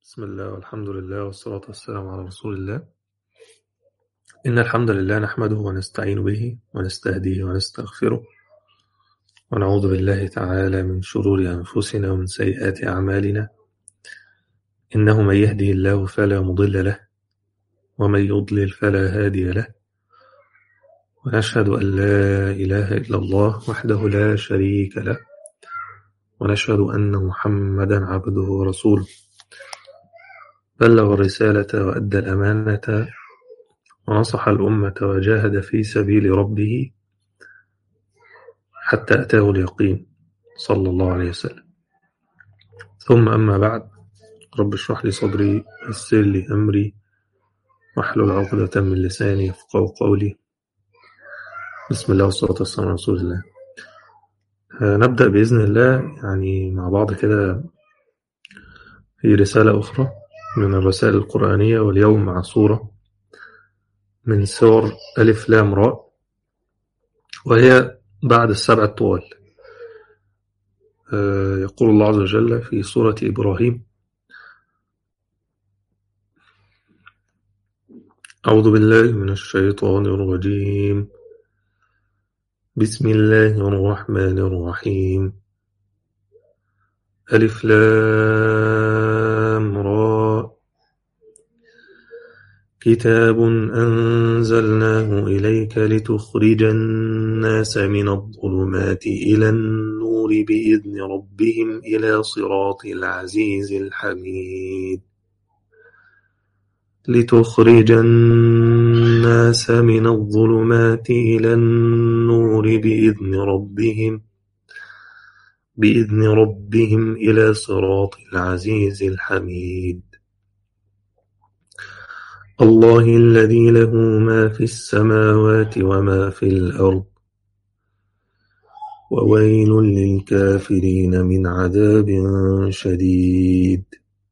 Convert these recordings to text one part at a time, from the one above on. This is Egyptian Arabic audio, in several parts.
بسم الله والحمد لله والصلاة والسلام على رسول الله إن الحمد لله نحمده ونستعين به ونستهديه ونستغفره ونعوذ بالله تعالى من شرور أنفسنا ومن سيئات أعمالنا إنه من يهده الله فلا مضل له ومن يضلل فلا هادي له ونشهد أن لا إله إلا الله وحده لا شريك له ونشهد أن محمدا عبده ورسوله بلغ الرسالة وأدى الأمانة ونصح الأمة وجاهد في سبيل ربه حتى أتاه اليقين صلى الله عليه وسلم ثم أما بعد رب اشرح لي صدري يسر لي أمري واحلل عقدة من لساني يفقهوا قولي بسم الله والصلاة والسلام على رسول الله نبدأ بإذن الله يعني مع بعض كده في رسالة أخرى من الرسائل القرآنية واليوم مع سورة من سور ألف لام راء وهي بعد السبع الطوال يقول الله عز وجل في سورة إبراهيم أعوذ بالله من الشيطان الرجيم بسم الله الرحمن الرحيم ألف لام راء كتاب أنزلناه إليك لتخرج الناس من الظلمات إلى النور بإذن ربهم إلى صراط العزيز الحميد لتخرج الناس من الظلمات إلى النور بإذن ربهم بإذن ربهم إلى صراط العزيز الحميد الله الذي له ما في السماوات وما في الأرض وويل للكافرين من عذاب شديد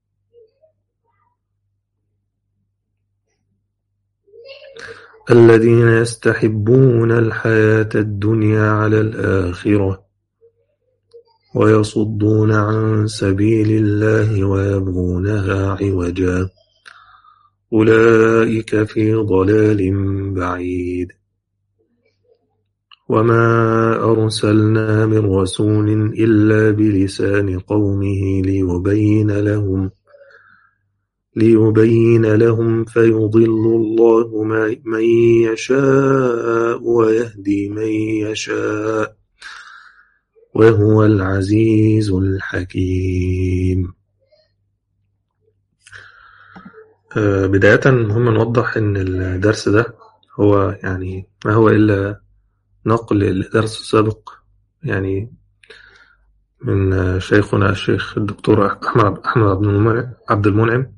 الذين يستحبون الحياة الدنيا على الآخرة ويصدون عن سبيل الله ويبغونها عوجا أولئك في ضلال بعيد وما أرسلنا من رسول إلا بلسان قومه ليبين لهم ليبين لهم فيضل الله من يشاء ويهدي من يشاء وهو العزيز الحكيم بداية مهم نوضح أن الدرس ده هو يعني ما هو إلا نقل الدرس السابق يعني من شيخنا الشيخ الدكتور أحمد أحمد عبد المنعم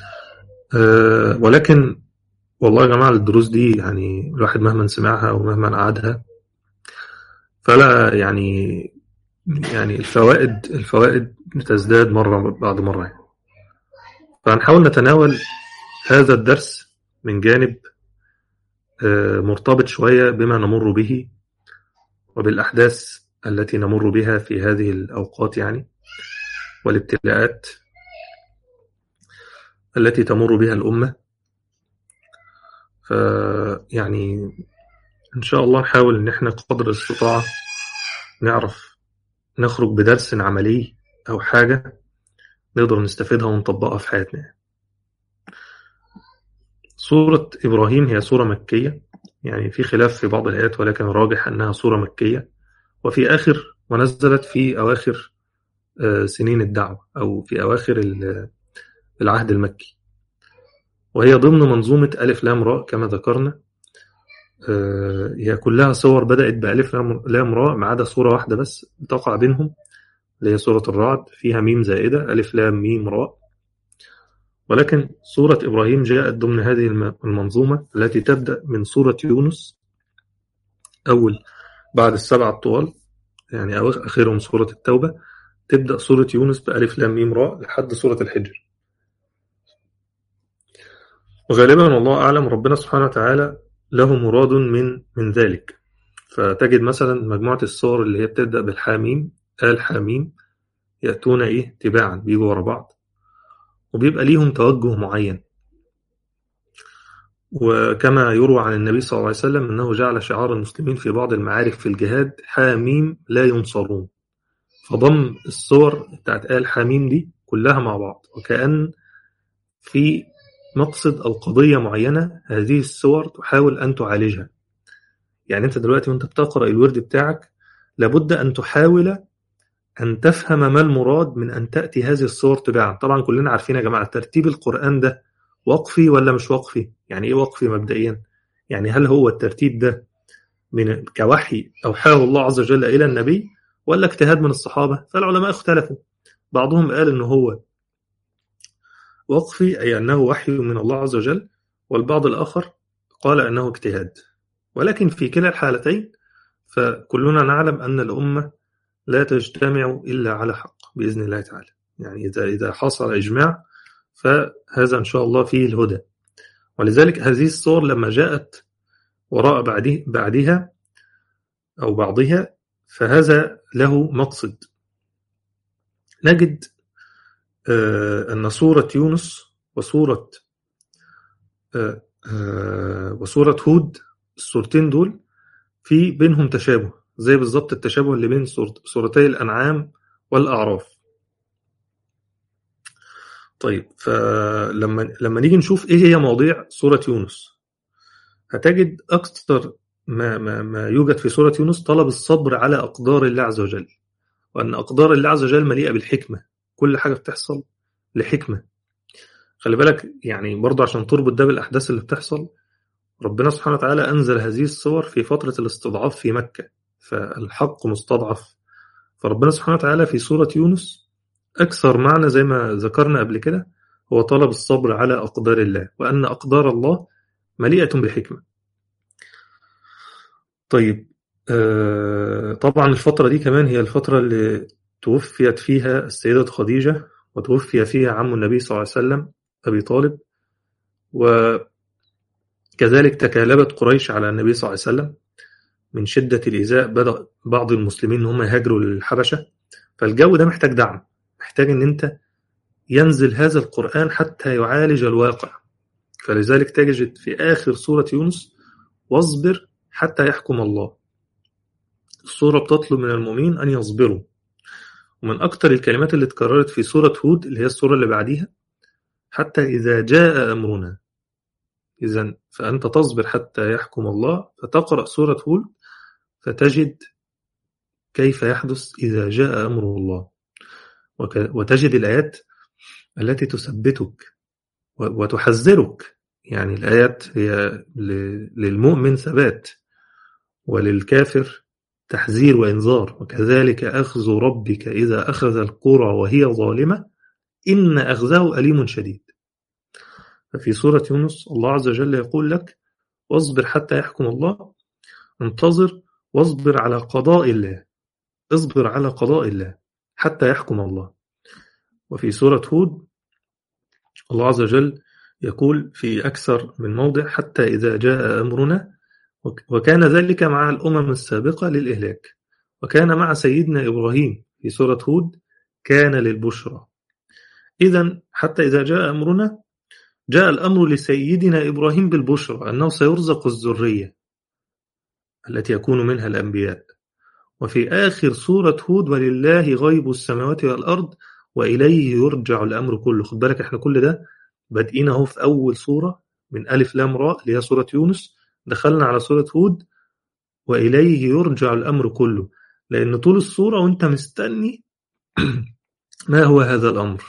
ولكن والله يا جماعة الدروس دي يعني الواحد مهما سمعها ومهما قعدها فلا يعني يعني الفوائد الفوائد بتزداد مرة بعد مرة يعني. فهنحاول نتناول هذا الدرس من جانب مرتبط شوية بما نمر به وبالأحداث التي نمر بها في هذه الأوقات يعني والابتلاءات التي تمر بها الأمة فيعني إن شاء الله نحاول إن إحنا قدر الاستطاعة نعرف نخرج بدرس عملي أو حاجة نقدر نستفيدها ونطبقها في حياتنا سورة إبراهيم هي سورة مكية يعني في خلاف في بعض الآيات ولكن الراجح أنها سورة مكية وفي آخر ونزلت في أواخر سنين الدعوة أو في أواخر العهد المكي وهي ضمن منظومة ألف لام راء كما ذكرنا هي كلها صور بدأت بألف لام راء ما عدا صورة واحدة بس تقع بينهم اللي هي سورة الرعد فيها ميم زائدة ألف لام ميم راء ولكن سورة إبراهيم جاءت ضمن هذه المنظومة التي تبدأ من سورة يونس أول بعد السبع الطوال يعني آخرهم سورة التوبة تبدأ سورة يونس بألف لام ميم راء لحد سورة الحجر وغالبا والله أعلم ربنا سبحانه وتعالى له مراد من من ذلك فتجد مثلا مجموعة الصور اللي هي بتبدأ بالحاميم آل حاميم يأتون إيه تباعا بيجوا ورا بعض وبيبقى ليهم توجه معين وكما يروى عن النبي صلى الله عليه وسلم أنه جعل شعار المسلمين في بعض المعارك في الجهاد حاميم لا ينصرون فضم الصور بتاعت آل حاميم دي كلها مع بعض وكأن في مقصد أو قضية معينة هذه الصور تحاول أن تعالجها يعني أنت دلوقتي وأنت بتقرأ الورد بتاعك لابد أن تحاول أن تفهم ما المراد من أن تأتي هذه الصور تباعا طبعا كلنا عارفين يا جماعة ترتيب القرآن ده وقفي ولا مش وقفي يعني إيه وقفي مبدئيا يعني هل هو الترتيب ده من كوحي أوحاه الله عز وجل إلى النبي ولا اجتهاد من الصحابة فالعلماء اختلفوا بعضهم قال أنه هو وقفي أي أنه وحي من الله عز وجل والبعض الآخر قال أنه اجتهاد ولكن في كلا الحالتين فكلنا نعلم أن الأمة لا تجتمع إلا على حق بإذن الله تعالى يعني إذا إذا حصل إجماع فهذا إن شاء الله فيه الهدى ولذلك هذه الصور لما جاءت وراء بعده بعدها أو بعضها فهذا له مقصد نجد أن سورة يونس وسورة وسورة هود السورتين دول في بينهم تشابه زي بالظبط التشابه اللي بين سورتي الأنعام والأعراف طيب فلما لما نيجي نشوف ايه هي مواضيع سورة يونس هتجد أكثر ما, ما, ما يوجد في سورة يونس طلب الصبر على أقدار الله عز وجل وأن أقدار الله عز وجل مليئة بالحكمة كل حاجة بتحصل لحكمة خلي بالك يعني برضه عشان تربط ده بالأحداث اللي بتحصل ربنا سبحانه وتعالى أنزل هذه الصور في فترة الاستضعاف في مكة فالحق مستضعف فربنا سبحانه وتعالى في سورة يونس أكثر معنى زي ما ذكرنا قبل كده هو طلب الصبر على أقدار الله وأن أقدار الله مليئة بالحكمة طيب آه طبعا الفترة دي كمان هي الفترة اللي توفيت فيها السيدة خديجة وتوفي فيها عم النبي صلى الله عليه وسلم أبي طالب وكذلك تكالبت قريش على النبي صلى الله عليه وسلم من شدة الإيذاء بدأ بعض المسلمين إن هم يهاجروا للحبشة فالجو ده محتاج دعم محتاج إن أنت ينزل هذا القرآن حتى يعالج الواقع فلذلك تجد في آخر سورة يونس واصبر حتى يحكم الله السورة بتطلب من المؤمنين أن يصبروا ومن أكثر الكلمات اللي اتكررت في سورة هود اللي هي السورة اللي بعديها حتى إذا جاء أمرنا إذا فأنت تصبر حتى يحكم الله فتقرأ سورة هود فتجد كيف يحدث إذا جاء أمر الله وتجد الآيات التي تثبتك وتحذرك يعني الآيات هي للمؤمن ثبات وللكافر تحذير وإنذار وكذلك أخذ ربك إذا أخذ القرى وهي ظالمة إن أخذه أليم شديد ففي سورة يونس الله عز وجل يقول لك واصبر حتى يحكم الله انتظر واصبر على قضاء الله اصبر على قضاء الله حتى يحكم الله وفي سورة هود الله عز وجل يقول في أكثر من موضع حتى إذا جاء أمرنا وكان ذلك مع الأمم السابقة للإهلاك وكان مع سيدنا إبراهيم في سورة هود كان للبشرى إذا حتى إذا جاء أمرنا جاء الأمر لسيدنا إبراهيم بالبشرى أنه سيرزق الذرية التي يكون منها الأنبياء وفي آخر سورة هود ولله غيب السماوات والأرض وإليه يرجع الأمر كله خد بالك احنا كل ده بادئين اهو في أول سورة من ألف لام راء اللي هي سورة يونس دخلنا على سورة هود وإليه يرجع الأمر كله لأن طول السورة وأنت مستني ما هو هذا الأمر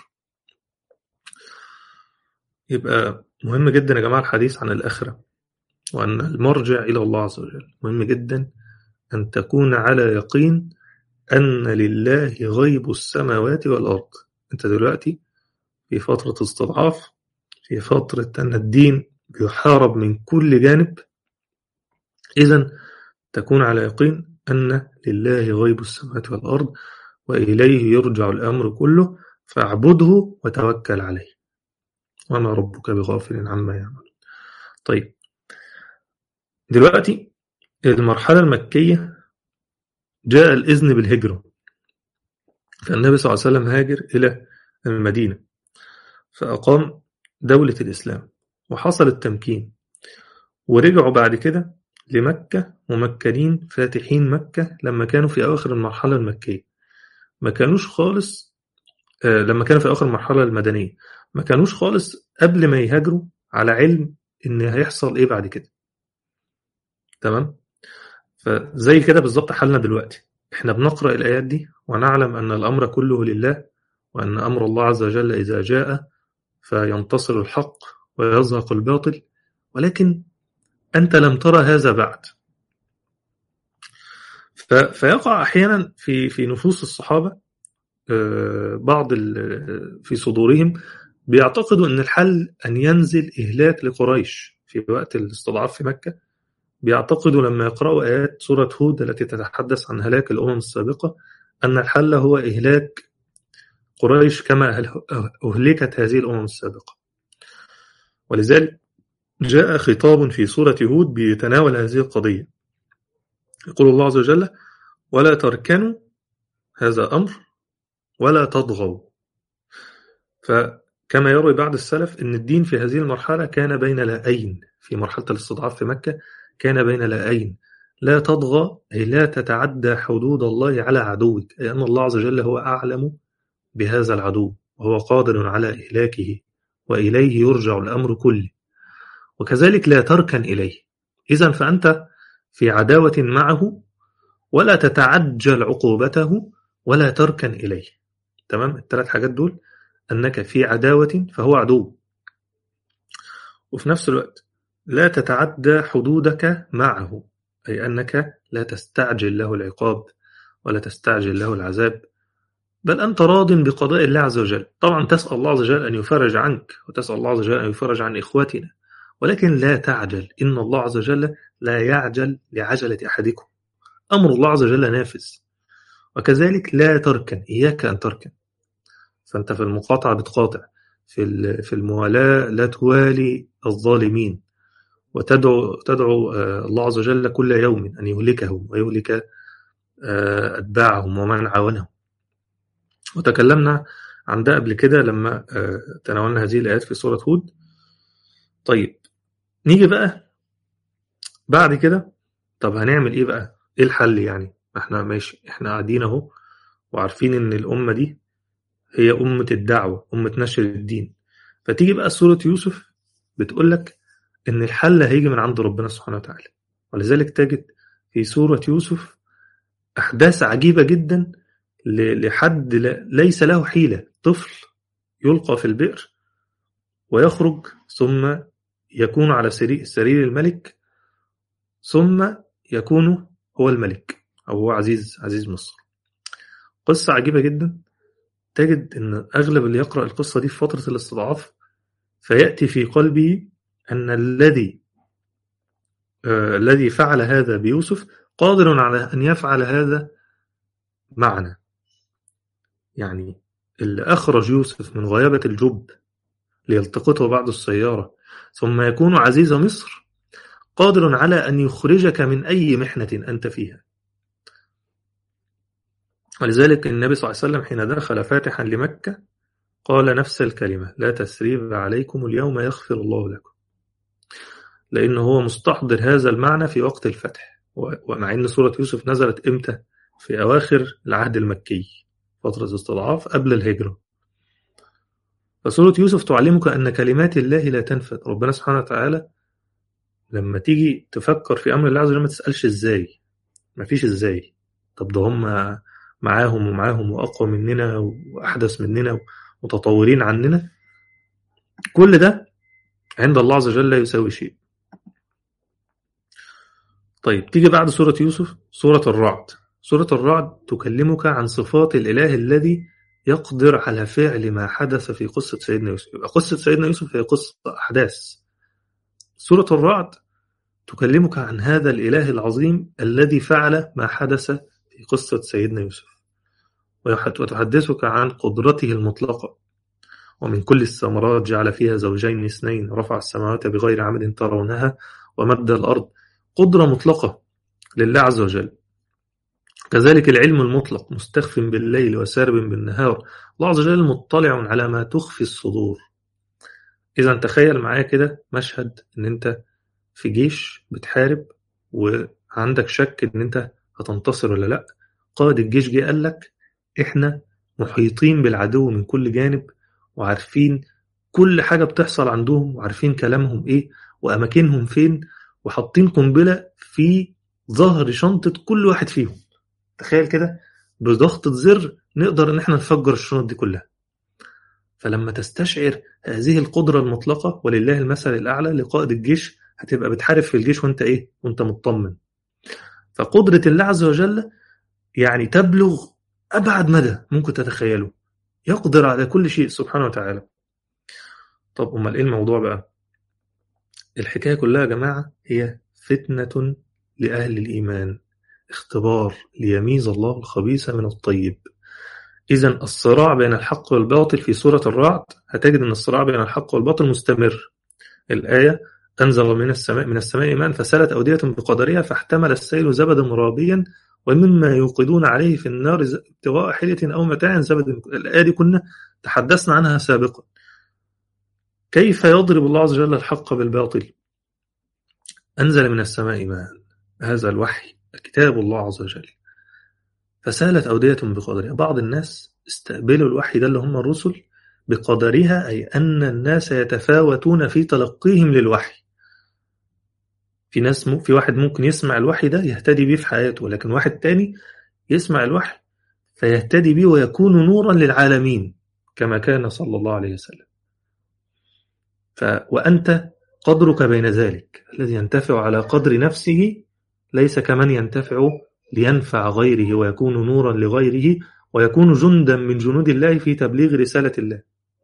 يبقى مهم جدا يا جماعة الحديث عن الآخرة وأن المرجع إلى الله عز وجل مهم جدا أن تكون على يقين أن لله غيب السماوات والأرض أنت دلوقتي في فترة استضعاف في فترة أن الدين بيحارب من كل جانب إذا تكون على يقين أن لله غيب السماوات والأرض وإليه يرجع الأمر كله فاعبده وتوكل عليه وما ربك بغافل عما يعمل طيب دلوقتي المرحلة المكية جاء الإذن بالهجرة فالنبي صلى الله عليه وسلم هاجر إلى المدينة فأقام دولة الإسلام وحصل التمكين ورجعوا بعد كده لمكة ممكنين فاتحين مكة لما كانوا في أواخر المرحلة المكية ما كانوش خالص آه، لما كانوا في أواخر المرحلة المدنية ما كانوش خالص قبل ما يهاجروا على علم إن هيحصل إيه بعد كده تمام فزي كده بالظبط حالنا دلوقتي احنا بنقرأ الآيات دي ونعلم أن الأمر كله لله وأن أمر الله عز وجل إذا جاء فينتصر الحق ويزهق الباطل ولكن أنت لم ترى هذا بعد فيقع أحيانا في في نفوس الصحابة آه، بعض في صدورهم بيعتقدوا أن الحل أن ينزل إهلاك لقريش في وقت الاستضعاف في مكة بيعتقدوا لما يقرأوا آيات سورة هود التي تتحدث عن هلاك الأمم السابقة أن الحل هو إهلاك قريش كما أهلكت هذه الأمم السابقة ولذلك جاء خطاب في سورة هود بيتناول هذه القضية يقول الله عز وجل ولا تركنوا هذا أمر ولا تطغوا فكما يروي بعض السلف أن الدين في هذه المرحلة كان بين لاءين في مرحلة الاستضعاف في مكة كان بين لاءين لا تطغى أي لا تتعدى حدود الله على عدوك أي أن الله عز وجل هو أعلم بهذا العدو وهو قادر على إهلاكه وإليه يرجع الأمر كله وكذلك لا تركن إليه إذا فأنت في عداوة معه ولا تتعجل عقوبته ولا تركن إليه تمام الثلاث حاجات دول أنك في عداوة فهو عدو وفي نفس الوقت لا تتعدى حدودك معه أي أنك لا تستعجل له العقاب ولا تستعجل له العذاب بل أنت راض بقضاء الله عز وجل طبعا تسأل الله عز وجل أن يفرج عنك وتسأل الله عز وجل أن يفرج عن إخواتنا ولكن لا تعجل إن الله عز وجل لا يعجل لعجلة أحدكم أمر الله عز وجل نافذ وكذلك لا تركن إياك أن تركن فأنت في المقاطعة بتقاطع في في الموالاة لا توالي الظالمين وتدعو تدعو آه، الله عز وجل كل يوم أن يهلكهم ويهلك آه، أتباعهم ومن عاونهم وتكلمنا عن ده قبل كده لما آه، تناولنا هذه الآيات في سورة هود طيب نيجي بقى بعد كده طب هنعمل ايه بقى ايه الحل يعني احنا ماشي احنا قاعدين اهو وعارفين ان الامه دي هي امه الدعوه امه نشر الدين فتيجي بقى سوره يوسف بتقول لك ان الحل هيجي من عند ربنا سبحانه وتعالى ولذلك تجد في سوره يوسف احداث عجيبه جدا لحد ليس له حيله طفل يلقى في البئر ويخرج ثم يكون على سرير الملك ثم يكون هو الملك أو هو عزيز عزيز مصر قصة عجيبة جدا تجد أن أغلب اللي يقرأ القصة دي في فترة الاستضعاف فيأتي في قلبه أن الذي آه الذي فعل هذا بيوسف قادر على أن يفعل هذا معنا يعني اللي أخرج يوسف من غيابة الجب ليلتقطه بعد السيارة ثم يكون عزيز مصر قادر على أن يخرجك من أي محنة أنت فيها ولذلك النبي صلى الله عليه وسلم حين دخل فاتحا لمكة قال نفس الكلمة لا تسريب عليكم اليوم يغفر الله لكم لأنه هو مستحضر هذا المعنى في وقت الفتح ومع أن سورة يوسف نزلت إمتى في أواخر العهد المكي فترة استضعاف قبل الهجرة فسورة يوسف تعلمك أن كلمات الله لا تنفذ ربنا سبحانه وتعالى لما تيجي تفكر في أمر الله عز وجل ما تسألش إزاي مفيش إزاي طب ده هم معاهم ومعاهم وأقوى مننا وأحدث مننا ومتطورين عننا كل ده عند الله عز وجل لا يساوي شيء طيب تيجي بعد سورة يوسف سورة الرعد سورة الرعد تكلمك عن صفات الإله الذي يقدر على فعل ما حدث في قصة سيدنا يوسف يبقى قصة سيدنا يوسف هي قصة أحداث سورة الرعد تكلمك عن هذا الإله العظيم الذي فعل ما حدث في قصة سيدنا يوسف وتحدثك عن قدرته المطلقة ومن كل الثمرات جعل فيها زوجين اثنين رفع السماوات بغير عمد ترونها ومد الأرض قدرة مطلقة لله عز وجل كذلك العلم المطلق مستخف بالليل وسارب بالنهار الله عز وجل مطلع على ما تخفي الصدور إذا تخيل معايا كده مشهد إن أنت في جيش بتحارب وعندك شك إن أنت هتنتصر ولا لأ قائد الجيش جه قال لك إحنا محيطين بالعدو من كل جانب وعارفين كل حاجة بتحصل عندهم وعارفين كلامهم إيه وأماكنهم فين وحاطين قنبلة في ظهر شنطة كل واحد فيهم تخيل كده بضغطة زر نقدر إن إحنا نفجر الشنط دي كلها فلما تستشعر هذه القدرة المطلقة ولله المثل الأعلى لقائد الجيش هتبقى بتحارب في الجيش وانت ايه وانت مطمن فقدرة الله عز وجل يعني تبلغ أبعد مدى ممكن تتخيله يقدر على كل شيء سبحانه وتعالى طب أمال إيه الموضوع بقى الحكاية كلها يا جماعة هي فتنة لأهل الإيمان اختبار ليميز الله الخبيث من الطيب إذا الصراع بين الحق والباطل في سورة الرعد هتجد أن الصراع بين الحق والباطل مستمر الآية أنزل من السماء من السماء ماء فسالت أودية بقدرها فاحتمل السيل زبدا رابيا ومما يوقدون عليه في النار ابتغاء حلية أو متاع زبد الآية دي كنا تحدثنا عنها سابقا كيف يضرب الله عز وجل الحق بالباطل أنزل من السماء ماء هذا الوحي كتاب الله عز وجل فسالت أودية بقدرها بعض الناس استقبلوا الوحي ده اللي هم الرسل بقدرها أي أن الناس يتفاوتون في تلقيهم للوحي في ناس م... في واحد ممكن يسمع الوحي ده يهتدي بيه في حياته لكن واحد تاني يسمع الوحي فيهتدي بيه ويكون نورا للعالمين كما كان صلى الله عليه وسلم ف... وأنت قدرك بين ذلك الذي ينتفع على قدر نفسه ليس كمن ينتفع لينفع غيره ويكون نورا لغيره ويكون جندا من جنود الله في تبليغ رسالة الله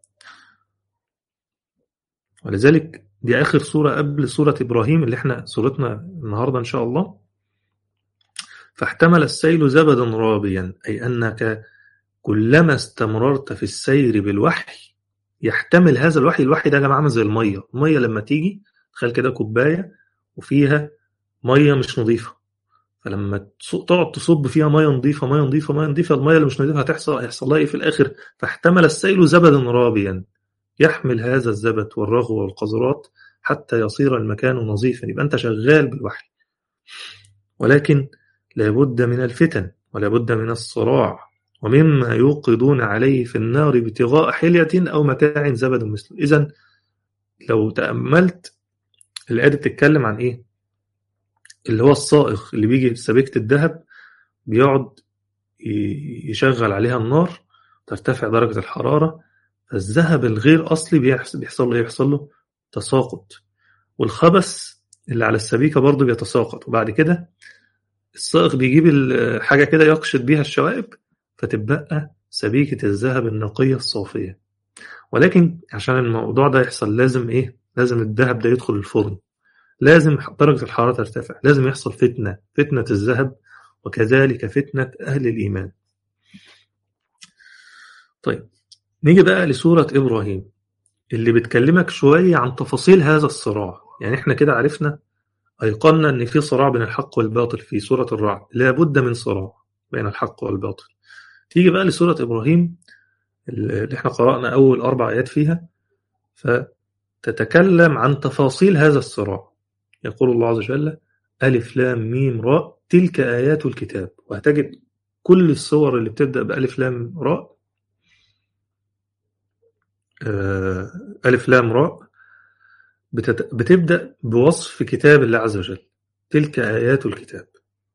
ولذلك دي آخر سورة قبل سورة إبراهيم اللي احنا سورتنا النهاردة إن شاء الله فاحتمل السيل زبدا رابيا أي أنك كلما استمررت في السير بالوحي يحتمل هذا الوحي الوحي ده يا جماعة زي المية المية لما تيجي تخيل كده كوباية وفيها مية مش نظيفة فلما تقعد تصب فيها ميه نظيفه ميه نظيفه ميه نظيفه الميه اللي مش نظيفه هتحصل هيحصل لها ايه في الاخر فاحتمل السيل زبدا رابيا يحمل هذا الزبد والرغو والقذرات حتى يصير المكان نظيفا يبقى انت شغال بالوحي ولكن لابد من الفتن ولابد من الصراع ومما يوقدون عليه في النار ابتغاء حلية أو متاع زبد مثله إذا لو تأملت الآية بتتكلم عن إيه؟ اللي هو الصائغ اللي بيجي في سبيكة الذهب بيقعد يشغل عليها النار ترتفع درجة الحرارة فالذهب الغير أصلي بيحصل, بيحصل له بيحصل له تساقط والخبث اللي على السبيكة برضه بيتساقط وبعد كده الصائغ بيجيب حاجة كده يقشط بيها الشوائب فتبقى سبيكة الذهب النقية الصافية ولكن عشان الموضوع ده يحصل لازم ايه لازم الذهب ده يدخل الفرن لازم درجة الحرارة ترتفع لازم يحصل فتنة فتنة الذهب وكذلك فتنة أهل الإيمان طيب نيجي بقى لسورة إبراهيم اللي بتكلمك شوية عن تفاصيل هذا الصراع يعني احنا كده عرفنا أيقنا أن في صراع بين الحق والباطل في سورة الرعد لابد من صراع بين الحق والباطل تيجي بقى لسورة إبراهيم اللي احنا قرأنا أول أربع آيات فيها فتتكلم عن تفاصيل هذا الصراع يقول الله عز وجل ألف لام ميم راء تلك آيات الكتاب وهتجد كل الصور اللي بتبدأ بألف لام راء ألف لام راء بتبدأ بوصف كتاب الله عز وجل تلك آيات الكتاب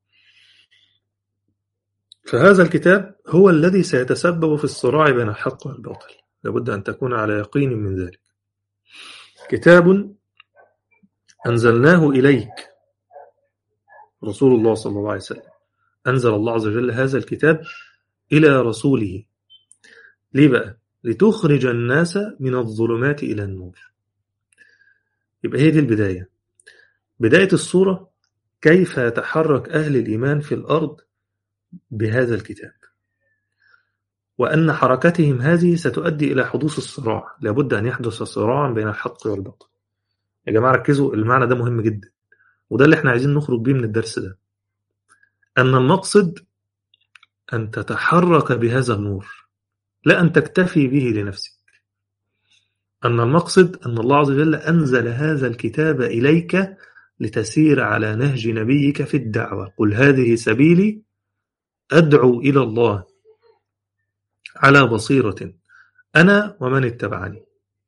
فهذا الكتاب هو الذي سيتسبب في الصراع بين الحق والباطل لابد أن تكون على يقين من ذلك كتاب أنزلناه إليك رسول الله صلى الله عليه وسلم أنزل الله عز وجل هذا الكتاب إلى رسوله ليه بقى؟ لتخرج الناس من الظلمات إلى النور يبقى هي دي البداية بداية الصورة كيف يتحرك أهل الإيمان في الأرض بهذا الكتاب وأن حركتهم هذه ستؤدي إلى حدوث الصراع لابد أن يحدث صراع بين الحق والباطل يا جماعة ركزوا المعنى ده مهم جدا وده اللي احنا عايزين نخرج بيه من الدرس ده أن المقصد أن تتحرك بهذا النور لا أن تكتفي به لنفسك أن المقصد أن الله عز وجل أنزل هذا الكتاب إليك لتسير على نهج نبيك في الدعوة قل هذه سبيلي أدعو إلى الله على بصيرة أنا ومن اتبعني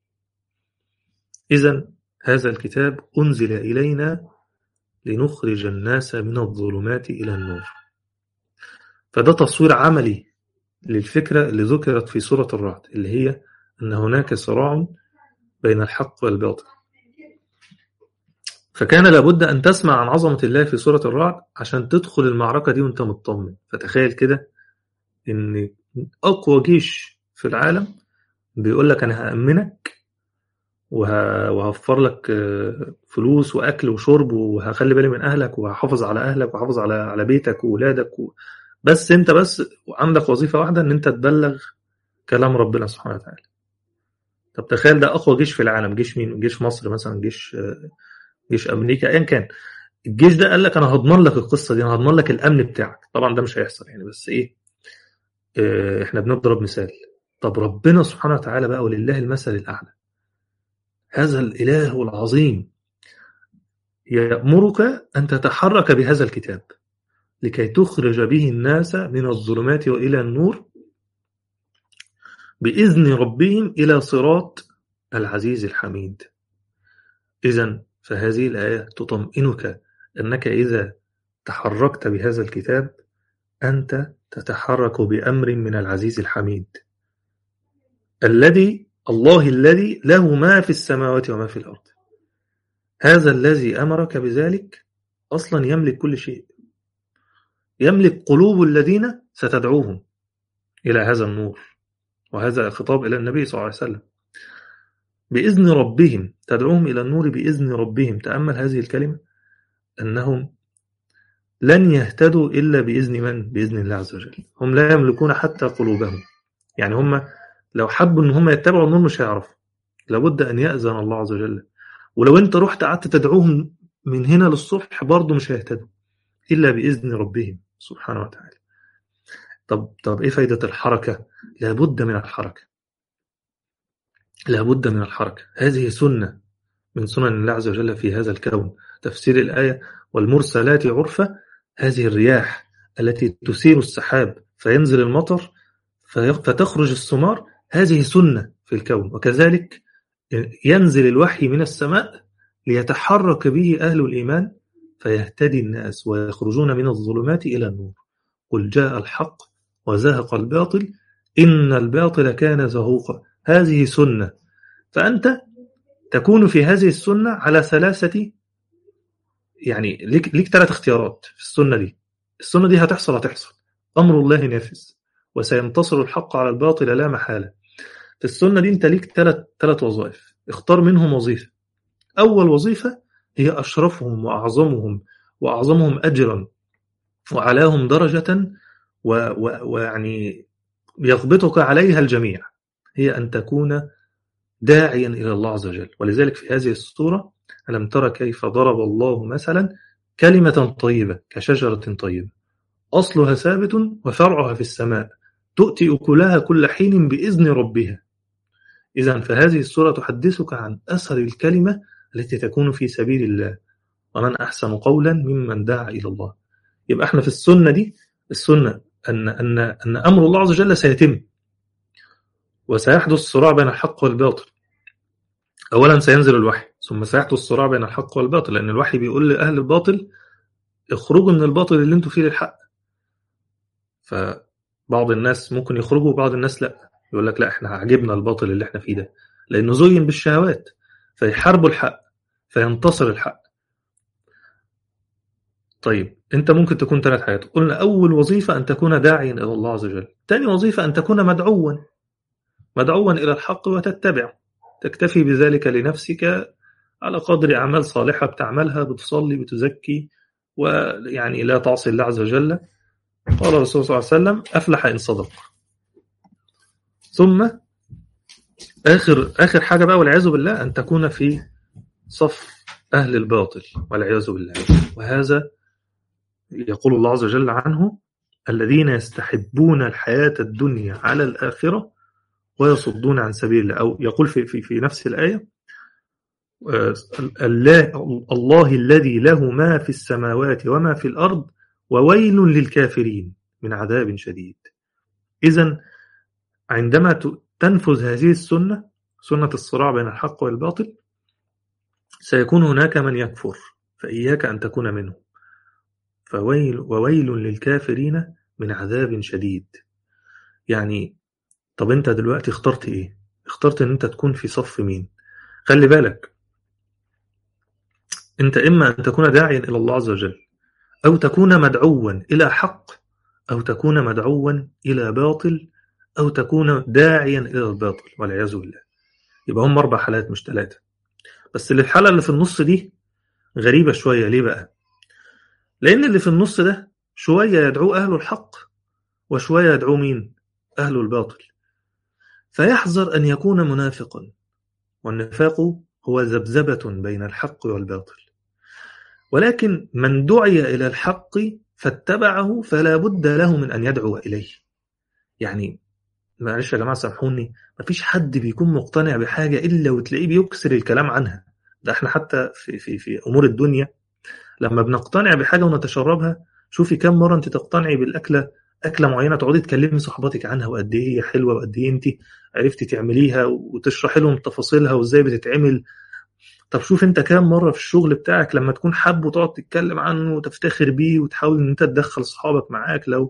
إذا هذا الكتاب أنزل إلينا لنخرج الناس من الظلمات إلى النور فده تصوير عملي للفكرة اللي ذكرت في سورة الرعد اللي هي أن هناك صراع بين الحق والباطل فكان لابد أن تسمع عن عظمة الله في سورة الرعد عشان تدخل المعركة دي وانت مطمن فتخيل كده ان أقوى جيش في العالم بيقول لك أنا هأمنك وهوفر لك فلوس وأكل وشرب وهخلي بالي من أهلك وهحافظ على أهلك وهحافظ على على بيتك وولادك و... بس أنت بس عندك وظيفة واحدة إن أنت تبلغ كلام ربنا سبحانه وتعالى طب تخيل ده أقوى جيش في العالم جيش مين؟ جيش مصر مثلا جيش جيش امريكا ايا كان الجيش ده قال لك انا هضمن لك القصه دي انا هضمن لك الامن بتاعك طبعا ده مش هيحصل يعني بس ايه اه احنا بنضرب مثال طب ربنا سبحانه وتعالى بقى ولله المثل الاعلى هذا الاله العظيم يامرك ان تتحرك بهذا الكتاب لكي تخرج به الناس من الظلمات والى النور باذن ربهم الى صراط العزيز الحميد اذا فهذه الآية تطمئنك أنك إذا تحركت بهذا الكتاب أنت تتحرك بأمر من العزيز الحميد الذي الله الذي له ما في السماوات وما في الأرض هذا الذي أمرك بذلك أصلا يملك كل شيء يملك قلوب الذين ستدعوهم إلى هذا النور وهذا خطاب إلى النبي صلى الله عليه وسلم بإذن ربهم تدعوهم إلى النور بإذن ربهم تأمل هذه الكلمة أنهم لن يهتدوا إلا بإذن من؟ بإذن الله عز وجل هم لا يملكون حتى قلوبهم يعني هم لو حبوا أن هم يتبعوا النور مش هيعرفوا لابد أن يأذن الله عز وجل ولو أنت رحت قعدت تدعوهم من هنا للصبح برضه مش هيهتدوا إلا بإذن ربهم سبحانه وتعالى طب طب إيه فايدة الحركة؟ لابد من الحركة لابد من الحركة هذه سنة من سنن الله عز وجل في هذا الكون تفسير الآية والمرسلات عرفة هذه الرياح التي تثير السحاب فينزل المطر فتخرج الثمار هذه سنة في الكون وكذلك ينزل الوحي من السماء ليتحرك به أهل الإيمان فيهتدي الناس ويخرجون من الظلمات إلى النور قل جاء الحق وزهق الباطل إن الباطل كان زهوقا هذه سنة فأنت تكون في هذه السنة على ثلاثة يعني ليك, ليك ثلاث اختيارات في السنة دي السنة دي هتحصل هتحصل أمر الله نافذ وسينتصر الحق على الباطل لا محالة في السنة دي أنت ليك ثلاث ثلاث وظائف اختار منهم وظيفة أول وظيفة هي أشرفهم وأعظمهم وأعظمهم أجرا وعلاهم درجة ويعني يضبطك عليها الجميع هي أن تكون داعيا إلى الله عز وجل ولذلك في هذه الصورة ألم ترى كيف ضرب الله مثلا كلمة طيبة كشجرة طيبة أصلها ثابت وفرعها في السماء تؤتي أكلها كل حين بإذن ربها إذا فهذه الصورة تحدثك عن أثر الكلمة التي تكون في سبيل الله ومن أحسن قولا ممن دعا إلى الله يبقى احنا في السنة دي السنة أن, أن, أن أمر الله عز وجل سيتم وسيحدث صراع بين الحق والباطل أولا سينزل الوحي ثم سيحدث صراع بين الحق والباطل لأن الوحي بيقول لأهل الباطل اخرجوا من الباطل اللي انتوا فيه للحق فبعض الناس ممكن يخرجوا وبعض الناس لا يقول لك لا احنا عجبنا الباطل اللي احنا فيه ده لأنه زين بالشهوات فيحاربوا الحق فينتصر الحق طيب انت ممكن تكون ثلاث حاجات قلنا اول وظيفه ان تكون داعيا الى الله عز وجل ثاني وظيفه ان تكون مدعوا مدعوا الى الحق وتتبع تكتفي بذلك لنفسك على قدر اعمال صالحه بتعملها بتصلي بتزكي ويعني لا تعصي الله عز وجل قال الرسول صلى الله عليه وسلم افلح ان صدق ثم اخر اخر حاجه بقى والعياذ بالله ان تكون في صف اهل الباطل والعياذ بالله وهذا يقول الله عز وجل عنه الذين يستحبون الحياة الدنيا على الآخرة ويصدون عن سبيل الله أو يقول في, في, في نفس الآية الله, الله الذي له ما في السماوات وما في الأرض وويل للكافرين من عذاب شديد إذا عندما تنفذ هذه السنة سنة الصراع بين الحق والباطل سيكون هناك من يكفر فإياك أن تكون منه فويل وويل للكافرين من عذاب شديد يعني طب انت دلوقتي اخترت ايه اخترت ان انت تكون في صف مين خلي بالك انت اما ان تكون داعيا الى الله عز وجل او تكون مدعوا الى حق او تكون مدعوا الى باطل او تكون داعيا الى الباطل والعياذ بالله يبقى هم اربع حالات مش ثلاثه بس اللي الحاله اللي في النص دي غريبه شويه ليه بقى لان اللي في النص ده شويه يدعو اهل الحق وشويه يدعو مين اهل الباطل فيحذر ان يكون منافقا والنفاق هو ذبذبه بين الحق والباطل ولكن من دعي الى الحق فاتبعه فلا بد له من ان يدعو اليه يعني معلش يا جماعه سامحوني مفيش حد بيكون مقتنع بحاجه الا وتلاقيه بيكسر الكلام عنها ده احنا حتى في في في امور الدنيا لما بنقتنع بحاجه ونتشربها شوفي كم مره انت تقتنعي بالاكله اكله معينه تقعدي تكلمي صحباتك عنها وقد ايه هي حلوه وقد ايه انت عرفتي تعمليها وتشرحي لهم تفاصيلها وازاي بتتعمل طب شوف انت كام مره في الشغل بتاعك لما تكون حابه وتقعد تتكلم عنه وتفتخر بيه وتحاول ان انت تدخل اصحابك معاك لو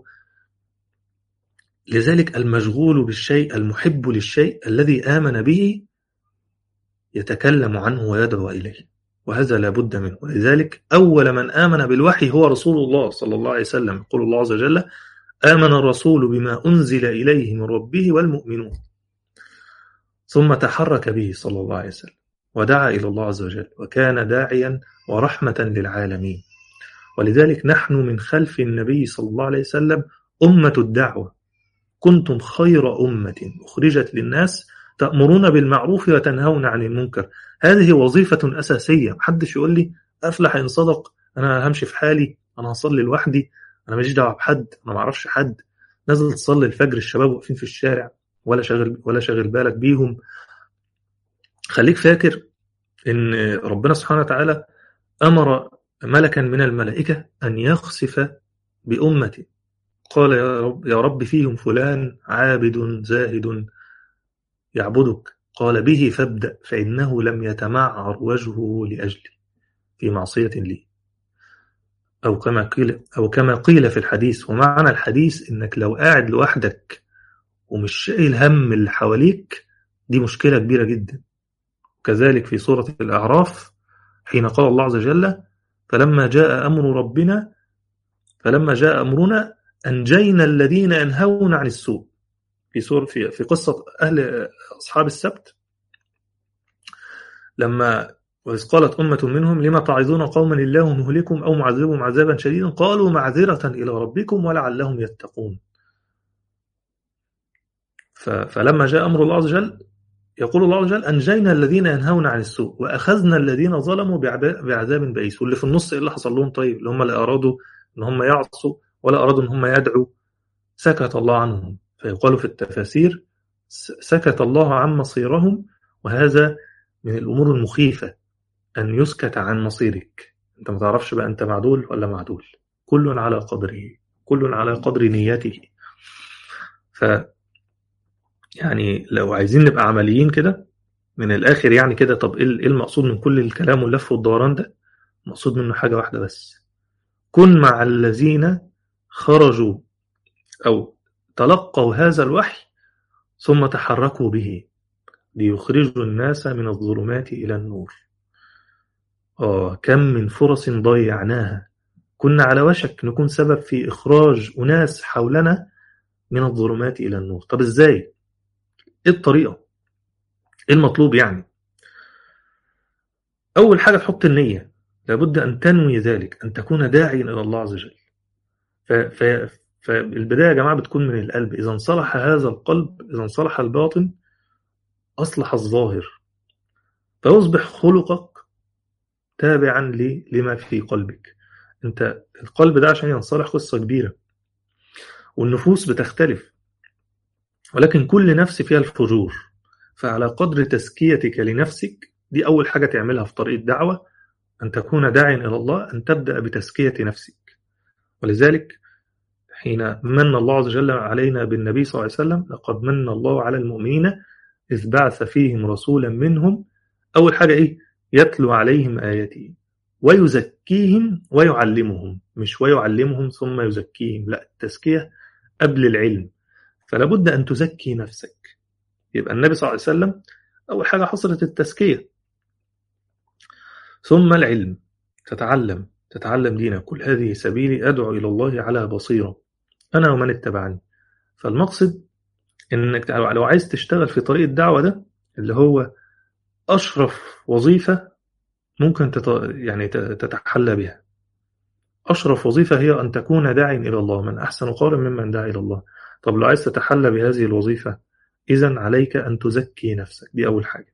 لذلك المشغول بالشيء المحب للشيء الذي آمن به يتكلم عنه ويدعو إليه وهذا لا بد منه ولذلك أول من آمن بالوحي هو رسول الله صلى الله عليه وسلم يقول الله عز وجل آمن الرسول بما أنزل إليه من ربه والمؤمنون ثم تحرك به صلى الله عليه وسلم ودعا إلى الله عز وجل وكان داعيا ورحمة للعالمين ولذلك نحن من خلف النبي صلى الله عليه وسلم أمة الدعوة كنتم خير أمة أخرجت للناس تأمرون بالمعروف وتنهون عن المنكر هذه وظيفة أساسية محدش يقول لي أفلح إن صدق أنا همشي في حالي أنا هصلي لوحدي أنا ماليش دعوة بحد أنا ما أعرفش حد نزل تصلي الفجر الشباب واقفين في الشارع ولا شاغل ولا شاغل بالك بيهم خليك فاكر إن ربنا سبحانه وتعالى أمر ملكا من الملائكة أن يخسف بأمتي قال يا رب, يا رب فيهم فلان عابد زاهد يعبدك قال به فابدأ فإنه لم يتمعر وجهه لأجلي في معصية لي أو كما قيل أو كما قيل في الحديث ومعنى الحديث إنك لو قاعد لوحدك ومش شايل هم اللي حواليك دي مشكلة كبيرة جدا كذلك في سورة الأعراف حين قال الله عز وجل فلما جاء أمر ربنا فلما جاء أمرنا أنجينا الذين ينهون عن السوء في سور في في قصة أهل أصحاب السبت لما وإذ قالت أمة منهم لما تعظون قوما الله مهلكم أو معذبهم عذابا شديدا قالوا معذرة إلى ربكم ولعلهم يتقون فلما جاء أمر الله عز وجل يقول الله عز وجل أنجينا الذين ينهون عن السوء وأخذنا الذين ظلموا بعذاب بئيس واللي في النص إيه اللي حصل لهم طيب اللي هم اللي أرادوا إن هم يعصوا ولا أرادوا أن هم يدعوا سكت الله عنهم فيقال في التفاسير سكت الله عن مصيرهم وهذا من الأمور المخيفة أن يسكت عن مصيرك أنت ما تعرفش بقى أنت معدول ولا معدول كل على قدره كل على قدر نيته ف يعني لو عايزين نبقى عمليين كده من الآخر يعني كده طب إيه المقصود من كل الكلام واللف والدوران ده المقصود منه حاجة واحدة بس كن مع الذين خرجوا أو تلقوا هذا الوحي ثم تحركوا به ليخرجوا الناس من الظلمات إلى النور آه كم من فرص ضيعناها كنا على وشك نكون سبب في إخراج أناس حولنا من الظلمات إلى النور طب إزاي؟ إيه الطريقة؟ إيه المطلوب يعني؟ أول حاجة تحط النية لابد أن تنوي ذلك أن تكون داعيا إلى الله عز وجل ف... ف... فالبداية يا جماعة بتكون من القلب إذا انصلح هذا القلب إذا انصلح الباطن أصلح الظاهر فيصبح خلقك تابعا لما في قلبك انت القلب ده عشان ينصلح قصة كبيرة والنفوس بتختلف ولكن كل نفس فيها الفجور فعلى قدر تزكيتك لنفسك دي أول حاجة تعملها في طريق الدعوة أن تكون داعيا إلى الله أن تبدأ بتزكية نفسك ولذلك حين من الله عز وجل علينا بالنبي صلى الله عليه وسلم لقد من الله على المؤمنين إذ بعث فيهم رسولا منهم أول حاجة إيه يتلو عليهم آياته ويزكيهم ويعلمهم مش ويعلمهم ثم يزكيهم لا التزكية قبل العلم فلا بد أن تزكي نفسك يبقى النبي صلى الله عليه وسلم أول حاجة حصلت التزكية ثم العلم تتعلم تتعلم دينك كل هذه سبيلي أدعو إلى الله على بصيرة أنا ومن اتبعني فالمقصد إنك لو عايز تشتغل في طريق الدعوة ده اللي هو أشرف وظيفة ممكن تت... يعني تتحلى بها أشرف وظيفة هي أن تكون داعي إلى الله من أحسن قولا ممن دعا إلى الله طب لو عايز تتحلى بهذه الوظيفة إذا عليك أن تزكي نفسك دي أول حاجة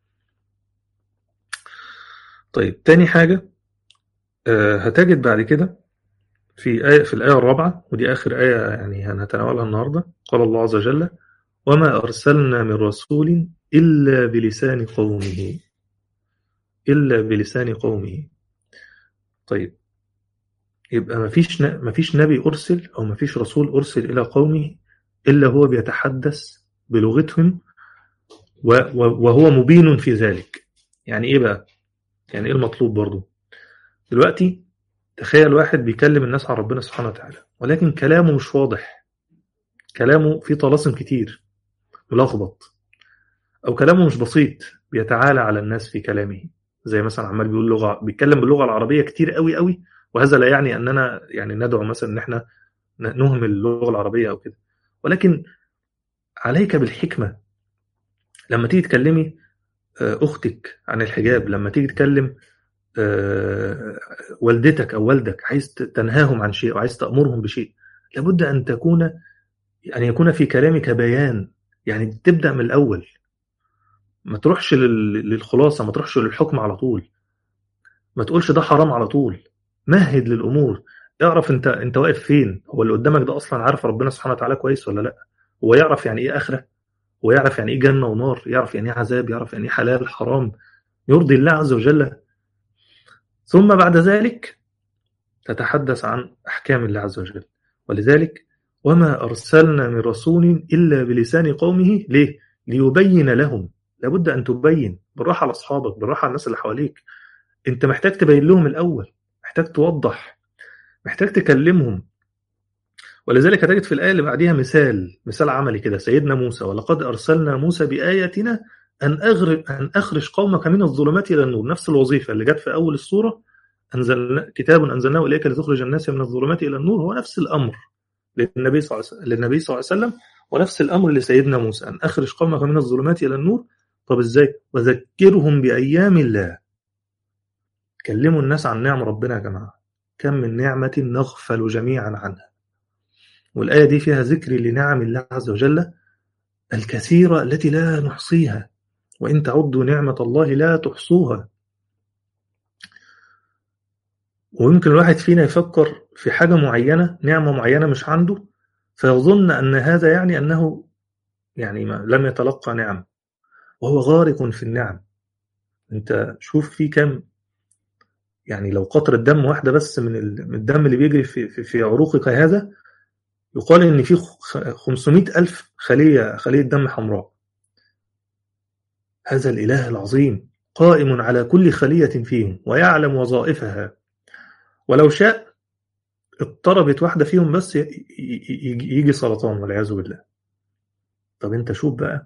طيب تاني حاجة آه هتجد بعد كده في آية في الآية الرابعة ودي آخر آية يعني هنتناولها النهاردة قال الله عز وجل وما أرسلنا من رسول إلا بلسان قومه إلا بلسان قومه طيب يبقى ما فيش ما فيش نبي أرسل أو ما فيش رسول أرسل إلى قومه إلا هو بيتحدث بلغتهم وهو مبين في ذلك يعني إيه بقى؟ يعني إيه المطلوب برضو؟ دلوقتي تخيل واحد بيكلم الناس عن ربنا سبحانه وتعالى ولكن كلامه مش واضح كلامه فيه طلاسم كتير ملخبط أو كلامه مش بسيط بيتعالى على الناس في كلامه زي مثلا عمال بيقول لغة بيتكلم باللغة العربية كتير قوي قوي وهذا لا يعني أننا يعني ندعو مثلا أن احنا نهمل اللغة العربية أو كده ولكن عليك بالحكمة لما تيجي تكلمي أختك عن الحجاب لما تيجي تكلم والدتك أو والدك عايز تنهاهم عن شيء وعايز تأمرهم بشيء لابد أن تكون أن يكون في كلامك بيان يعني تبدأ من الأول ما تروحش للخلاصة ما تروحش للحكم على طول ما تقولش ده حرام على طول مهد للأمور اعرف انت انت واقف فين هو اللي قدامك ده اصلا عارف ربنا سبحانه وتعالى كويس ولا لا هو يعرف يعني ايه اخره هو يعرف يعني ايه جنه ونار يعرف يعني ايه عذاب يعرف يعني ايه حلال حرام يرضي الله عز وجل ثم بعد ذلك تتحدث عن احكام الله عز وجل ولذلك وما ارسلنا من رسول الا بلسان قومه ليه ليبين لهم لابد ان تبين بالراحه على اصحابك بالراحه على الناس اللي حواليك انت محتاج تبين لهم الاول محتاج توضح محتاج تكلمهم ولذلك هتجد في الآية اللي بعديها مثال مثال عملي كده سيدنا موسى ولقد أرسلنا موسى بآياتنا أن أغرب أن أخرج قومك من الظلمات إلى النور نفس الوظيفة اللي جت في أول السورة أنزلنا كتاب أنزلناه إليك لتخرج الناس من الظلمات إلى النور هو نفس الأمر للنبي صلى الله عليه وسلم للنبي صلى الله عليه وسلم ونفس الأمر لسيدنا موسى أن أخرج قومك من الظلمات إلى النور طب إزاي وذكرهم بأيام الله كلموا الناس عن نعم ربنا يا جماعة كم من نعمة نغفل جميعا عنها والآية دي فيها ذكر لنعم الله عز وجل الكثيرة التي لا نحصيها وإن تعدوا نعمة الله لا تحصوها ويمكن الواحد فينا يفكر في حاجة معينة نعمة معينة مش عنده فيظن أن هذا يعني أنه يعني ما لم يتلقى نعم وهو غارق في النعم انت شوف في كم يعني لو قطرة دم واحدة بس من الدم اللي بيجري في, في, في عروقك هذا يقال إن في 500 ألف خلية خلية دم حمراء هذا الإله العظيم قائم على كل خلية فيهم ويعلم وظائفها ولو شاء اضطربت واحدة فيهم بس يجي سرطان والعياذ بالله طب انت شوف بقى